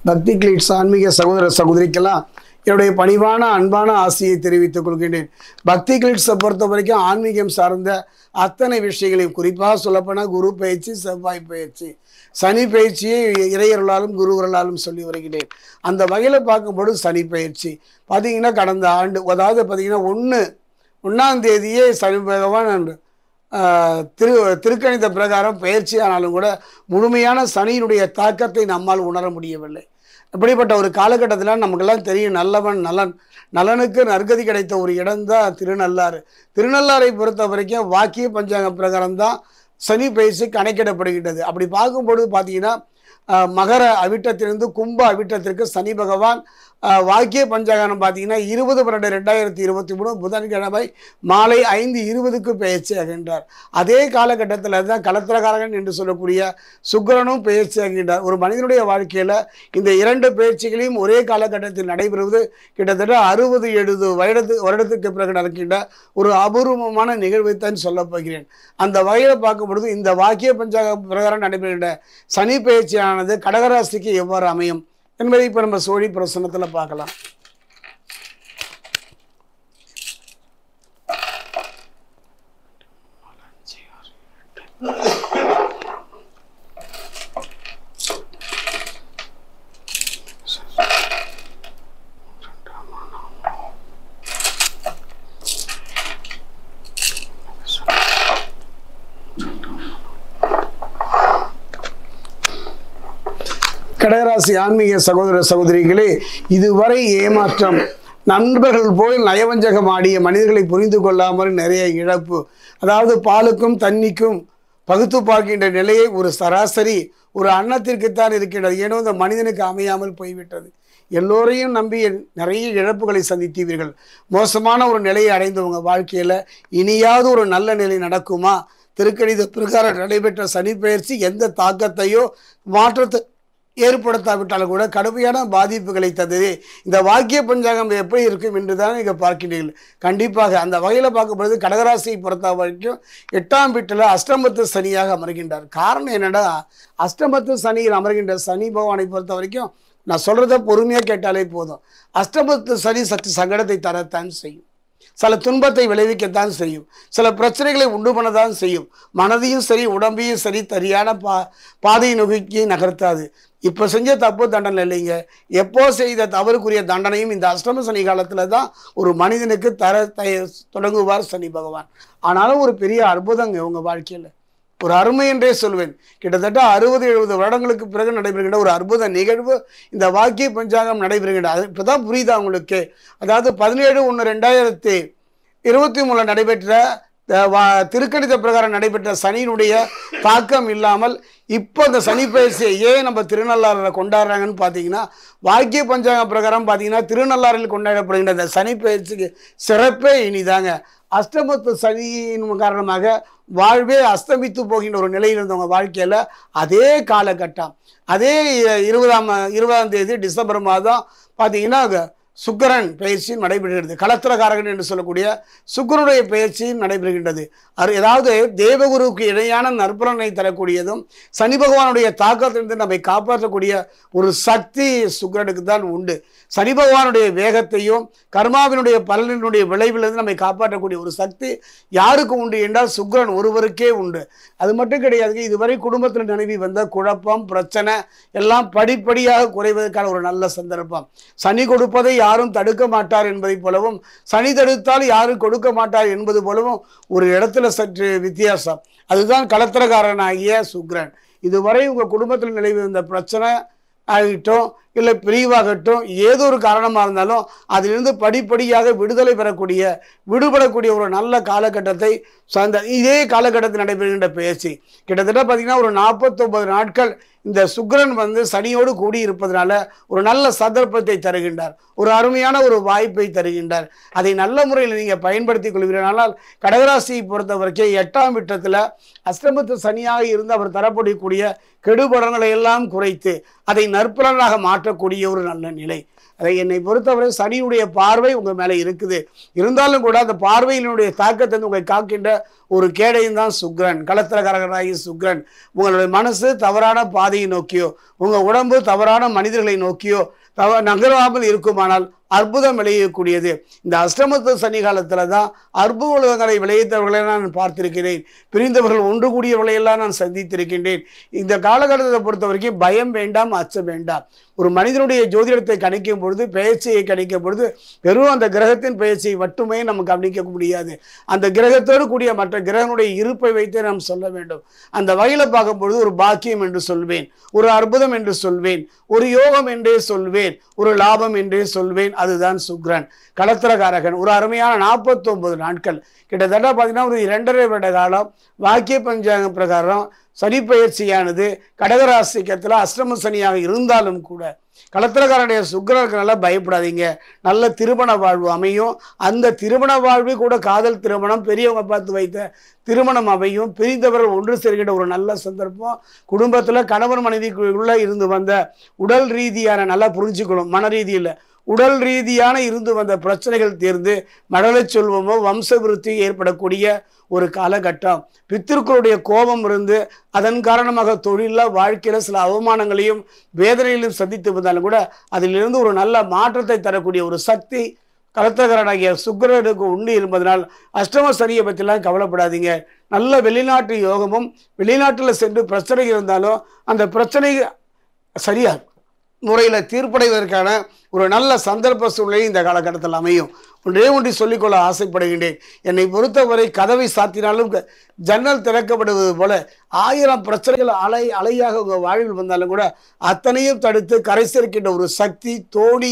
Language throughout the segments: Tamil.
பக்தி கிளீட்ஸ் ஆன்மீக சகோதர சகோதரிக்கெல்லாம் என்னுடைய பணிவான அன்பான ஆசையை தெரிவித்துக் கொள்கின்றேன் பக்தி கிளீட்ஸை பொறுத்த வரைக்கும் ஆன்மீகம் சார்ந்த அத்தனை விஷயங்களையும் குறிப்பாக சொல்லப்போனால் குரு பயிற்சி செவ்வாய் பயிற்சி சனி பயிற்சியை இறையர்களாலும் குருவர்களாலும் சொல்லி வருகிறேன் அந்த வகையில் பார்க்கும்போது சனி பயிற்சி பார்த்தீங்கன்னா கடந்த ஆண்டு அதாவது பார்த்தீங்கன்னா ஒன்று ஒன்றாம் தேதியே சனி பகவான் அன்று ஆஹ், திரு திருக்கணித பிரகாரம் பயிற்சி ஆனாலும் கூட முழுமையான சனியினுடைய தாக்கத்தை நம்மால் உணர முடியவில்லை இப்படிப்பட்ட ஒரு காலகட்டத்தில் நமக்கெல்லாம் தெரியும் நல்லவன் நலன் நலனுக்கு நற்கதி கிடைத்த ஒரு இடம்தான் திருநள்ளாறு திருநள்ளாறை பொறுத்த வரைக்கும் வாக்கிய பஞ்சாங்க பிரகாரம் தான் சனி பயிற்சி கணக்கிடப்படுகின்றது அப்படி பார்க்கும்பொழுது பார்த்தீங்கன்னா ஆஹ், மகர அவிட்டத்திலிருந்து கும்ப அவிட்டத்திற்கு சனி பகவான் ஆஹ், வாக்கிய பஞ்சாங்கம் பார்த்தீங்கன்னா இருபது பன்னெண்டு ரெண்டாயிரத்தி இருபத்தி மூணு புதன்கிழமை மாலை ஐந்து இருபதுக்கு பயிற்சி ஆகின்றார் அதே காலகட்டத்தில் தான் கலத்திரகாரகன் என்று சொல்லக்கூடிய சுக்கிரனும் பயிற்சி ஆகின்றார் ஒரு மனிதனுடைய வாழ்க்கையில் இந்த இரண்டு பயிற்சிகளையும் ஒரே காலகட்டத்தில் நடைபெறுவது கிட்டத்தட்ட அறுபது எழுபது வருடத்து வருடத்துக்கு பிறகு நடக்கின்ற ஒரு அபூர்வமான நிகழ்வைத்தான் சொல்லப் போகிறேன் அந்த வகையில் பார்க்கும் பொழுது இந்த வாக்கிய பஞ்சாங்க பிரகாரம் நடைபெறுகின்ற சனி பயிற்சியானது கடகராசிக்கு எவ்வாறு அமையும் என்பதை இப்போ நம்ம சோழி பிரசனத்தில் பார்க்கலாம் கடகராசி ஆன்மீக சகோதர சகோதரிகளே இதுவரை ஏமாற்றம் நண்பர்கள் போல் நயவஞ்சகம் ஆடிய மனிதர்களை புரிந்து கொள்ளாமல் நிறைய இழப்பு அதாவது பாலுக்கும் தண்ணிக்கும் பகுத்து பார்க்கின்ற நிலையை ஒரு சராசரி ஒரு அன்னத்திற்குத்தான் இருக்கின்றது ஏனோ இந்த மனிதனுக்கு அமையாமல் போய்விட்டது எல்லோரையும் நம்பி நிறைய இழப்புகளை சந்தித்தீர்கள் மோசமான ஒரு நிலையை அடைந்தவங்க வாழ்க்கையில் இனியாவது ஒரு நல்ல நிலை நடக்குமா திருக்கணித பிரகாரம் நடைபெற்ற சனி பயிற்சி எந்த தாக்கத்தையோ மாற்றத்தை ஏற்படுத்தாவிட்டாலும் கூட கடுமையான பாதிப்புகளை தந்தது இந்த வாக்கிய பஞ்சாங்கம் எப்படி இருக்கும் என்று தான் நீங்கள் பார்க்கிறீர்கள் கண்டிப்பாக அந்த வகையில் பார்க்கும்பொழுது கடகராசியை பொறுத்த வரைக்கும் எட்டாம் வீட்டில் அஷ்டமத்து சனியாக அமர்கின்றார் காரணம் என்னடா அஷ்டமத்து சனியில் அமர்கின்ற சனி பகவானை பொறுத்த வரைக்கும் நான் சொல்கிறத பொறுமையாக கேட்டாலே போதும் அஷ்டமத்து சனி சற்று சங்கடத்தை தரத்தான் செய்யும் சில துன்பத்தை விளைவிக்கத்தான் செய்யும் சில பிரச்சனைகளை உண்டு பண்ணதான் செய்யும் மனதையும் சரி உடம்பையும் சரி சரியான பா பாதையை நோக்கி நகர்த்தாது இப்போ செஞ்ச தப்பு தண்டனை இல்லைங்க எப்போ செய்த தவறுக்குரிய தண்டனையும் இந்த அஷ்டம சனி காலத்தில் தான் ஒரு மனிதனுக்கு தர த- தொடங்குவார் சனி பகவான் ஆனாலும் ஒரு பெரிய அற்புதங்க உங்க வாழ்க்கையில் ஒரு அருமை என்றே சொல்வேன் கிட்டத்தட்ட அறுபது எழுபது வருடங்களுக்கு பிறகு நடைபெறுகின்ற ஒரு அற்புத நிகழ்வு இந்த வாக்கிய பஞ்சாங்கம் நடைபெறுகின்ற அது இப்போதான் புரியுதா உங்களுக்கு அதாவது பதினேழு ஒன்று ரெண்டாயிரத்தி இருபத்தி மூணில் நடைபெற்ற அஹ், வா- திருக்கணித பிரகாரம் நடைபெற்ற சனியினுடைய தாக்கம் இல்லாமல் இப்போ இந்த சனி பயிற்சியை ஏன் நம்ம திருநள்ளாறில் கொண்டாடுறாங்கன்னு பார்த்தீங்கன்னா வாக்கிய பஞ்சாங்க பிரகாரம் பார்த்தீங்கன்னா திருநள்ளாறில் கொண்டாடப்படுகின்ற இந்த சனி பயிற்சிக்கு சிறப்பே இனிதாங்க அஷ்டமத்து சனியின் காரணமாக வாழ்வே அஸ்தமித்து போகின்ற ஒரு நிலையில் இருந்தவங்க வாழ்க்கையில் அதே காலகட்டம் அதே இ- இருபதாம் இருபதாம் தேதி டிசம்பர் மாதம் பார்த்தீங்கன்னா சுக்கிரன் பயிற்சியும் நடைபெறுகிறது கலத்திரகாரகன் என்று சொல்லக்கூடிய சுக்கிரனுடைய பயிற்சியும் நடைபெறுகின்றது அது ஏதாவது தேவகுருவுக்கு இணையான நற்பலனை தரக்கூடியதும் சனி பகவானுடைய தாக்கத்திலிருந்து நம்மை காப்பாற்றக்கூடிய ஒரு சக்தி சுக்கிரனுக்கு தான் உண்டு சனி பகவானுடைய வேகத்தையும் கர்மாவினுடைய பலனினுடைய விளைவிலிருந்து நம்மை காப்பாற்றக்கூடிய ஒரு சக்தி யாருக்கு உண்டு என்றால் சுக்கிரன் ஒருவருக்கே உண்டு அது மட்டும் கிடையாது இதுவரை குடும்பத்தில் நினைவி வந்த குழப்பம் பிரச்சனை எல்லாம் படிப்படியாக குறைவதற்கான ஒரு நல்ல சந்தர்ப்பம் சனி கொடுப்பதை யாரும் தடுக்க மாட்டார் என்பதை போலவும் சனி தடுத்தால் யாரும் கொடுக்க மாட்டார் என்பது போலவும் ஒரு இடத்துல சற்று வித்தியாசம் அதுதான் களத்திரக்காரனாகிய சுக்ரன் இதுவரை உங்கள் குடும்பத்தில் நிலவி வந்த பிரச்சனை ஆகட்டும் இல்லை பிரிவாகட்டும் ஏதோ ஒரு காரணமாக இருந்தாலும் அதிலிருந்து படிப்படியாக விடுதலை பெறக்கூடிய விடுபடக்கூடிய ஒரு நல்ல காலகட்டத்தை சார்ந்த இதே காலகட்டத்தில் நடைபெறுகின்ற பயிற்சி கிட்டத்தட்ட பார்த்தீங்கன்னா ஒரு நாற்பத்தொம்பது நாட்கள் இந்த சுக்கிரன் வந்து சனியோடு கூடி இருப்பதனால ஒரு நல்ல சந்தர்ப்பத்தை தருகின்றார் ஒரு அருமையான ஒரு வாய்ப்பை தருகின்றார் அதை நல்ல முறையில் நீங்கள் பயன்படுத்திக் கொள்வீர்களானால் கடகராசியை பொறுத்த வரைக்கும் எட்டாம் விட்டத்தில் அஷ்டமத்து சனியாக இருந்து அவர் தரப்படக்கூடிய கெடுபடங்களை எல்லாம் குறைத்து அதை நற்பலனாக மாற்ற மாற்றக்கூடிய ஒரு நல்ல நிலை அதை என்னை பொறுத்தவரை சனியுடைய பார்வை உங்கள் மேலே இருக்குது இருந்தாலும் கூட அந்த பார்வையினுடைய தாக்கத்தை வந்து உங்களை காக்கின்ற ஒரு கேடையும் தான் சுக்ரன் களத்திரகாரகனாகி சுக்ரன் உங்களுடைய மனசு தவறான பாதையை நோக்கியோ உங்கள் உடம்பு தவறான மனிதர்களை நோக்கியோ தவ நகராமல் இருக்குமானால் அற்புதம் விளையக்கூடியது இந்த அஷ்டமத்து சனி காலத்தில் தான் அற்புதங்களை விளைவித்தவர்களை நான் பார்த்திருக்கிறேன் பிரிந்தவர்கள் ஒன்று கூடியவர்களையெல்லாம் நான் சந்தித்திருக்கின்றேன் இந்த காலகட்டத்தை பொறுத்த வரைக்கும் பயம் வேண்டாம் அச்சம் வேண்டாம் ஒரு மனிதனுடைய ஜோதிடத்தை கணிக்கும் பொழுது பெயர்ச்சியை கணிக்கும் பொழுது வெறும் அந்த கிரகத்தின் பெயர்ச்சியை மட்டுமே நம்ம கவனிக்க முடியாது அந்த கிரகத்தோடு கூடிய மற்ற கிரகனுடைய இருப்பை வைத்தே நாம் சொல்ல வேண்டும் அந்த வகையில் பார்க்கும் பொழுது ஒரு பாக்கியம் என்று சொல்வேன் ஒரு அற்புதம் என்று சொல்வேன் ஒரு யோகம் என்றே சொல்வேன் ஒரு லாபம் என்றே சொல்வேன் அதுதான் சுக்ரன் களத்திரகாரகன் ஒரு அருமையான நாற்பத்தொன்பது நாட்கள் கிட்டத்தட்ட பார்த்தீங்கன்னா ஒரு இரண்டரை வருட காலம் வாக்கிய பஞ்சாங்கம் பிரகாரம் சனி பயிற்சியானது கடகராசிக்கத்தில் அஷ்டம சனியாக இருந்தாலும் கூட களத்திரக்காரனுடைய சுக்கரனுக்கு நல்லா பயப்படாதீங்க நல்ல திருமண வாழ்வு அமையும் அந்த திருமண வாழ்வு கூட காதல் திருமணம் பெரியவங்க பார்த்து வைத்த திருமணம் அமையும் பிரிந்தவர்கள் ஒன்று சேர்கின்ற ஒரு நல்ல சந்தர்ப்பம் குடும்பத்தில் கணவன் மனைவிக்குள்ளே இருந்து வந்த உடல் ரீதியான நல்லா புரிஞ்சுக்கணும் மன ரீதியில் உடல் ரீதியான இருந்து வந்த பிரச்சனைகள் தீர்ந்து மழலை செல்வமோ வம்ச விருத்தி ஏற்படக்கூடிய ஒரு காலகட்டம் பித்திருக்களுடைய கோபம் இருந்து அதன் காரணமாக தொழிலில் வாழ்க்கையில் சில அவமானங்களையும் வேதனைகளையும் சந்தித்து வந்தாலும் கூட அதிலிருந்து ஒரு நல்ல மாற்றத்தை தரக்கூடிய ஒரு சக்தி கலத்தகரனாகிய சுக்கிரனுக்கு உண்டு என்பதனால் அஷ்டம சனியை பற்றிலாம் கவலைப்படாதீங்க நல்ல வெளிநாட்டு யோகமும் வெளிநாட்டில் சென்று பிரச்சனை இருந்தாலும் அந்த பிரச்சனை சரியா முறையில் தீர்ப்படைவதற்கான ஒரு நல்ல சந்தர்ப்ப சூழ்நிலை இந்த காலகட்டத்தில் அமையும் ஒன்றே ஒன்றி சொல்லிக்கொள்ள ஆசைப்படுகின்றேன் என்னை பொறுத்தவரை கதவை சாத்தினாலும் க- ஜன்னல் திறக்கப்படுவது போல ஆயிரம் பிரச்சனைகள் அலை அலையாக உங்கள் வாழ்வில் வந்தாலும் கூட அத்தனையும் தடுத்து கரை சேர்க்கின்ற ஒரு சக்தி தோணி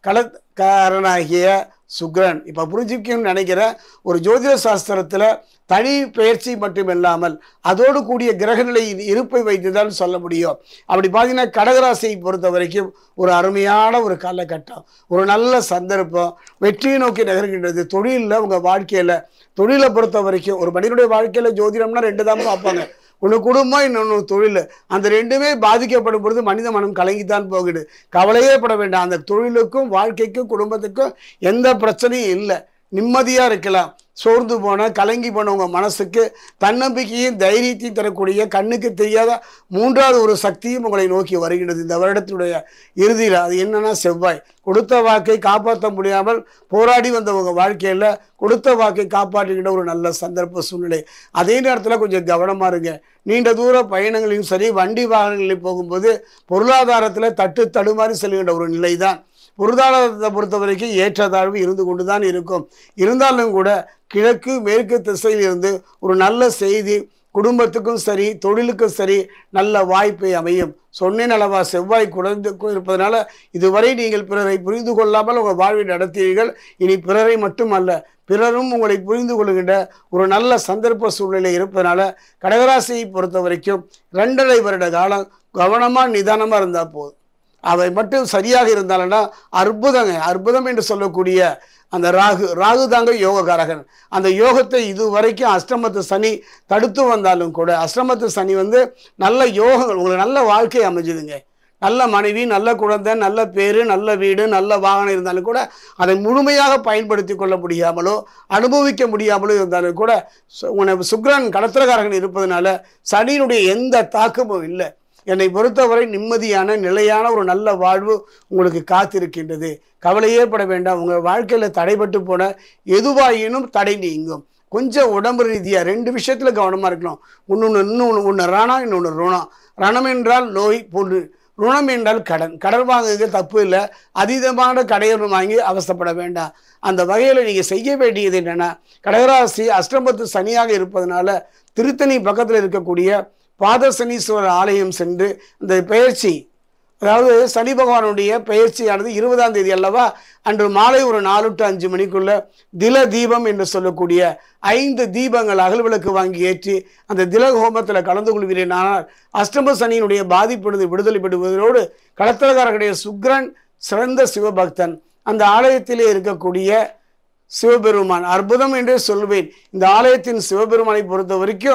கலக்காரனாகிய சுக்ரன் இப்போ புரிஞ்சுக்கணும்னு நினைக்கிறேன் ஒரு ஜோதிட சாஸ்திரத்தில் தனி பயிற்சி மட்டுமில்லாமல் அதோடு கூடிய கிரகநிலையின் இருப்பை வைத்து தான் சொல்ல முடியும் அப்படி பார்த்தீங்கன்னா கடகராசியை பொறுத்த வரைக்கும் ஒரு அருமையான ஒரு காலகட்டம் ஒரு நல்ல சந்தர்ப்பம் வெற்றியை நோக்கி நகர்கின்றது தொழிலில் உங்கள் வாழ்க்கையில் தொழிலை பொறுத்த வரைக்கும் ஒரு மனிதனுடைய வாழ்க்கையில் ஜோதிடம்னா ரெண்டு தான் பார்ப்பாங்க ஒன்று குடும்பம் இன்னொன்று தொழில் அந்த ரெண்டுமே பாதிக்கப்படும் பொழுது மனித மனம் கலங்கித்தான் போகுது கவலையே பட வேண்டாம் அந்த தொழிலுக்கும் வாழ்க்கைக்கும் குடும்பத்துக்கும் எந்த பிரச்சனையும் இல்லை நிம்மதியாக இருக்கலாம் சோர்ந்து போன கலங்கி போன உங்கள் மனசுக்கு தன்னம்பிக்கையும் தைரியத்தையும் தரக்கூடிய கண்ணுக்கு தெரியாத மூன்றாவது ஒரு சக்தியும் உங்களை நோக்கி வருகின்றது இந்த வருடத்தினுடைய இறுதியில் அது என்னன்னா செவ்வாய் கொடுத்த வாக்கை காப்பாற்ற முடியாமல் போராடி வந்த உங்கள் வாழ்க்கையில் கொடுத்த வாக்கை காப்பாற்றுகின்ற ஒரு நல்ல சந்தர்ப்ப சூழ்நிலை அதே நேரத்தில் கொஞ்சம் கவனமாக இருங்க நீண்ட தூர பயணங்களையும் சரி வண்டி வாகனங்களில் போகும்போது பொருளாதாரத்தில் தட்டு தடுமாறி செல்கின்ற ஒரு நிலை தான் பொருளாதாரத்தை பொறுத்த வரைக்கும் ஏற்றத்தாழ்வு இருந்து கொண்டு தான் இருக்கும் இருந்தாலும் கூட கிழக்கு மேற்கு திசையில் இருந்து ஒரு நல்ல செய்தி குடும்பத்துக்கும் சரி தொழிலுக்கும் சரி நல்ல வாய்ப்பை அமையும் சொன்னேன் அளவா செவ்வாய் குறைந்து இருப்பதனால இதுவரை நீங்கள் பிறரை புரிந்து கொள்ளாமல் உங்கள் வாழ்வை நடத்தீர்கள் இனி பிறரை மட்டுமல்ல பிறரும் உங்களை புரிந்து கொள்கின்ற ஒரு நல்ல சந்தர்ப்ப சூழ்நிலை இருப்பதனால கடகராசியை பொறுத்த வரைக்கும் ரெண்டரை வருட காலம் கவனமாக நிதானமாக இருந்தால் போதும் அவை மட்டும் சரியாக இருந்தாலும்னா அற்புதங்க அற்புதம் என்று சொல்லக்கூடிய அந்த ராகு ராகு தாங்க யோகக்காரகன் அந்த யோகத்தை இதுவரைக்கும் அஷ்டமத்து சனி தடுத்து வந்தாலும் கூட அஷ்டமத்து சனி வந்து நல்ல யோகங்கள் உங்களுக்கு நல்ல வாழ்க்கை அமைஞ்சுதுங்க நல்ல மனைவி நல்ல குழந்தை நல்ல பேரு நல்ல வீடு நல்ல வாகனம் இருந்தாலும் கூட அதை முழுமையாக பயன்படுத்தி கொள்ள முடியாமலோ அனுபவிக்க முடியாமலோ இருந்தாலும் கூட சு- உன- சுக்கிரன் கடத்திரக்காரகன் இருப்பதனால சனியினுடைய எந்த தாக்கமும் இல்லை என்னை பொறுத்தவரை நிம்மதியான நிலையான ஒரு நல்ல வாழ்வு உங்களுக்கு காத்திருக்கின்றது கவலையே பட வேண்டாம் உங்கள் வாழ்க்கையில் தடைபட்டு போன எதுவாயினும் தடை நீங்கும் கொஞ்சம் உடம்பு ரீதியாக ரெண்டு விஷயத்தில் கவனமாக இருக்கணும் இன்னொன்று இன்னொன்று ஒன்று ரணம் இன்னொன்று ருணம் ரணம் என்றால் நோய் பொண்ணு ருணம் என்றால் கடன் கடன் வாங்குறது தப்பு இல்லை அதீதமான கடையை வாங்கி அவஸ்தைப்பட வேண்டாம் அந்த வகையில் நீங்கள் செய்ய வேண்டியது என்னென்னா கடகராசி அஷ்டமத்து சனியாக இருப்பதனால திருத்தணி பக்கத்தில் இருக்கக்கூடிய பாதசனீஸ்வரர் ஆலயம் சென்று இந்த பெயர்ச்சி அதாவது சனி பகவானுடைய பெயர்ச்சியானது இருபதாம் தேதி அல்லவா அன்று மாலை ஒரு நாலு டு அஞ்சு மணிக்குள்ள தில தீபம் என்று சொல்லக்கூடிய ஐந்து தீபங்கள் அகல் விளக்கு வாங்கி ஏற்றி அந்த தில ஹோமத்தில் கலந்து கொள்கிறேன் ஆனால் அஷ்டம சனியினுடைய பாதிப்பிலிருந்து விடுதலை பெறுவதோடு கடத்தலகாரர்களுடைய சுக்ரன் சிறந்த சிவபக்தன் அந்த ஆலயத்திலே இருக்கக்கூடிய சிவபெருமான் அற்புதம் என்றே சொல்வேன் இந்த ஆலயத்தின் சிவபெருமானை பொறுத்த வரைக்கும்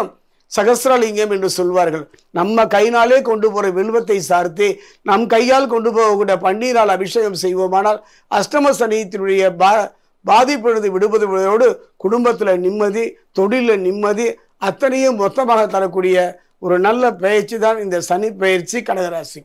சகசிரலிங்கம் என்று சொல்வார்கள் நம்ம கைனாலே கொண்டு போகிற வில்வத்தை சார்த்து நம் கையால் கொண்டு போகக்கூடிய பன்னீரால் அபிஷேகம் செய்வோமானால் அஷ்டம சனியத்தினுடைய பா பாதிப்பிலிருந்து விடுபடுவதோடு குடும்பத்தில் நிம்மதி தொழிலில் நிம்மதி அத்தனையும் மொத்தமாக தரக்கூடிய ஒரு நல்ல பயிற்சி தான் இந்த சனி பயிற்சி கடகராசி